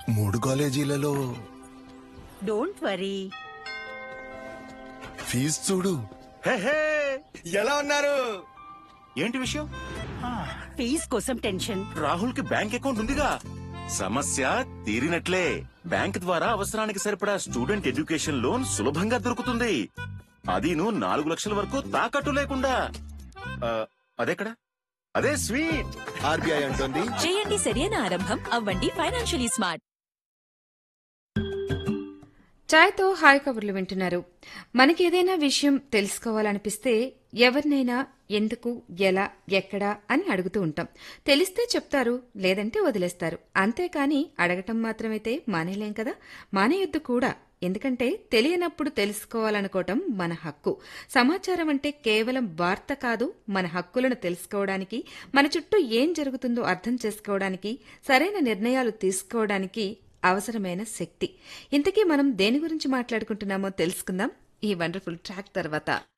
మూడు కాలేజీలలో don't worry fee చూడు హే హే ఎలా ఉన్నారు ఏంటి విషయం ఫీజ్ కోసం టెన్షన్ రాహుల్ కి బ్యాంక్ అకౌంట్ ఉందిగా సమస్య తీరినట్లే బ్యాంక్ ద్వారా అవసరానికి సరిపడా స్టూడెంట్ ఎడ్యుకేషన్ లోన్ సులభంగా దొరుకుతుంది అదీను నాలుగు లక్షల వరకు తాకట్టు లేకుండా ఆ, అదెక్కడ అదే స్వీట్ ఆర్బీఐ అంటుంది చేయండి సరైన ఆరంభం అవ్వండి ఫైనాన్షియలీ స్మార్ట్ ఛాయ్తో హాయ్ కబుర్లు వింటున్నారు మనకి ఏదైనా విషయం తెలుసుకోవాలనిపిస్తే ఎవరినైనా ఎందుకు ఎలా ఎక్కడా అని అడుగుతూ ఉంటాం తెలిస్తే చెప్తారు లేదంటే వదిలేస్తారు అంతేకాని అడగటం మాత్రమైతే మానేలేం కదా మానేయొద్దు కూడా ఎందుకంటే తెలియనప్పుడు తెలుసుకోవాలనుకోవటం మన హక్కు సమాచారం అంటే కేవలం వార్త కాదు మన హక్కులను తెలుసుకోవడానికి మన చుట్టూ ఏం జరుగుతుందో అర్థం చేసుకోవడానికి సరైన నిర్ణయాలు తీసుకోవడానికి అవసరమైన శక్తి ఇంతకీ మనం దేని గురించి మాట్లాడుకుంటున్నామో తెలుసుకుందాం ఈ వండర్ఫుల్ ట్రాక్ తర్వాత